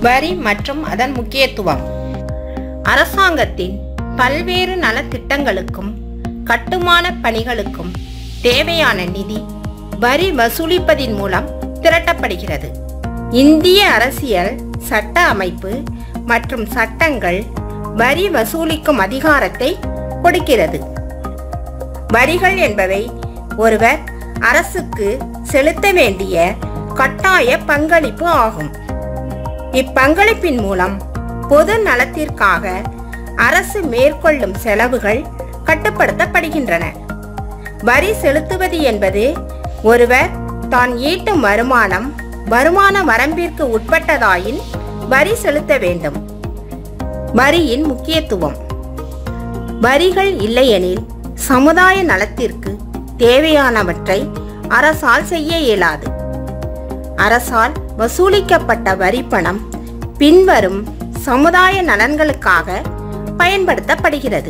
வரி மற்றும் அதன் முக்கியத்துவம் அரசாங்கத்தின் பல்வேறு நலத்திட்டங்களுக்கும் கட்டுமான பணிகளுக்கும் தேவையான நிதி வரி வசூலிப்பதின் மூலம் திரட்டப்படுகிறது இந்திய அரசியல் சட்ட அமைப்பு மற்றும் சட்டங்கள் வரி வசூலிக்கும் அதிகாரத்தை கொடுக்கிறது வரிகள் என்பவை ஒருவர் அரசுக்கு செலுத்த வேண்டிய கட்டாய பங்களிப்பு ஆகும் இப்பங்களிப்பின் மூலம் பொது நலத்திற்காக அரசு மேற்கொள்ளும் செலவுகள் கட்டுப்படுத்தப்படுகின்றன வரி செலுத்துவது என்பது ஒருவர் தான் ஈட்டும் வருமானம் வருமான வரம்பிற்கு உட்பட்டதாயின் வரி செலுத்த வேண்டும் வரியின் முக்கியத்துவம் வரிகள் இல்லையெனில் சமுதாய நலத்திற்கு தேவையானவற்றை அரசால் செய்ய இயலாது அரசால் வசூலிக்கப்பட்ட வரி பணம் பின்வரும் சமுதாய நலன்களுக்காக பயன்படுத்தப்படுகிறது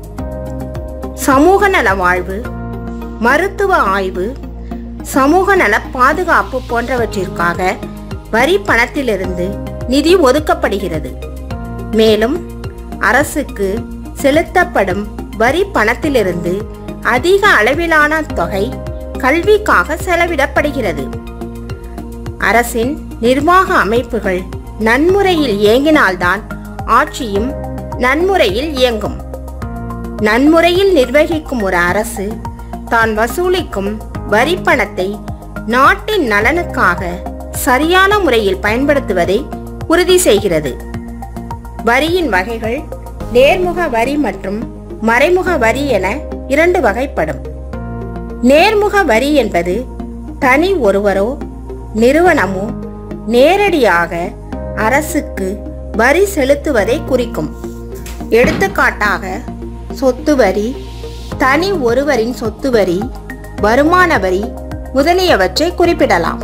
சமூக நல வாழ்வு மருத்துவ ஆய்வு சமூக நல பாதுகாப்பு போன்றவற்றிற்காக வரி பணத்திலிருந்து நிதி ஒதுக்கப்படுகிறது மேலும் அரசுக்கு செலுத்தப்படும் வரி பணத்திலிருந்து அதிக அளவிலான தொகை கல்விக்காக செலவிடப்படுகிறது அரசின் நிர்வாக அமைப்புகள் நன்முறையில் இயங்கினால்தான் ஆட்சியும் நன்முறையில் இயங்கும் நன்முறையில் நிர்வகிக்கும் ஒரு அரசு தான் வசூலிக்கும் வரி பணத்தை நாட்டின் நலனுக்காக சரியான முறையில் பயன்படுத்துவதை உறுதி செய்கிறது வரியின் வகைகள் நேர்முக வரி மற்றும் மறைமுக வரி என இரண்டு வகைப்படும் நேர்முக வரி என்பது தனி ஒருவரோ நிறுவனமோ நேரடியாக அரசுக்கு வரி செலுத்துவதை குறிக்கும் எடுத்துக்காட்டாக சொத்து வரி தனி ஒருவரின் சொத்து வரி வருமான வரி முதலியவற்றை குறிப்பிடலாம்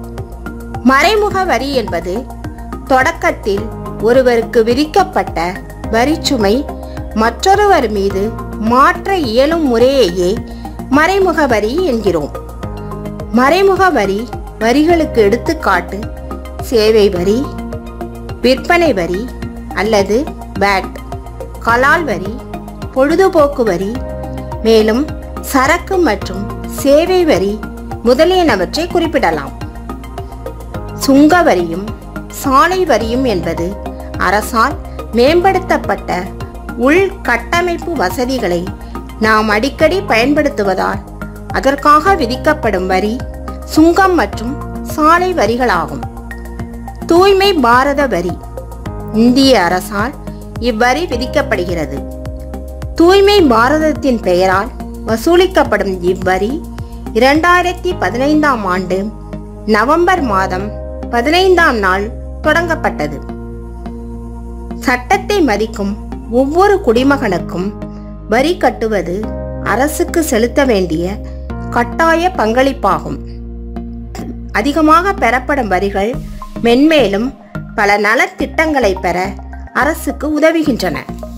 மறைமுக வரி என்பது தொடக்கத்தில் ஒருவருக்கு விதிக்கப்பட்ட வரிச்சுமை மற்றொருவர் மீது மாற்ற இயலும் முறையையே மறைமுக வரி என்கிறோம் மறைமுக வரி வரிகளுக்கு எடுத்துக்காட்டு சேவை வரி விற்பனை வரி அல்லது வேட் கலால் வரி பொழுதுபோக்கு வரி மேலும் சரக்கு மற்றும் சேவை வரி முதலியனவற்றை குறிப்பிடலாம் சுங்க வரியும் சாலை வரியும் என்பது அரசால் மேம்படுத்தப்பட்ட உள்கட்டமைப்பு வசதிகளை நாம் அடிக்கடி பயன்படுத்துவதால் அதற்காக விதிக்கப்படும் வரி சுங்கம் மற்றும் சாலை வரிகளாகும் தூய்மை பாரத வரி இந்திய அரசால் இவ்வரி விதிக்கப்படுகிறது தூய்மை பாரதத்தின் பெயரால் வசூலிக்கப்படும் இவ்வரி இரண்டாயிரத்தி பதினைந்தாம் ஆண்டு நவம்பர் மாதம் பதினைந்தாம் நாள் தொடங்கப்பட்டது சட்டத்தை மதிக்கும் ஒவ்வொரு குடிமகனுக்கும் வரி கட்டுவது அரசுக்கு செலுத்த வேண்டிய கட்டாய பங்களிப்பாகும் அதிகமாக பெறப்படும் வரிகள் மென்மேலும் பல நலத்திட்டங்களை பெற அரசுக்கு உதவுகின்றன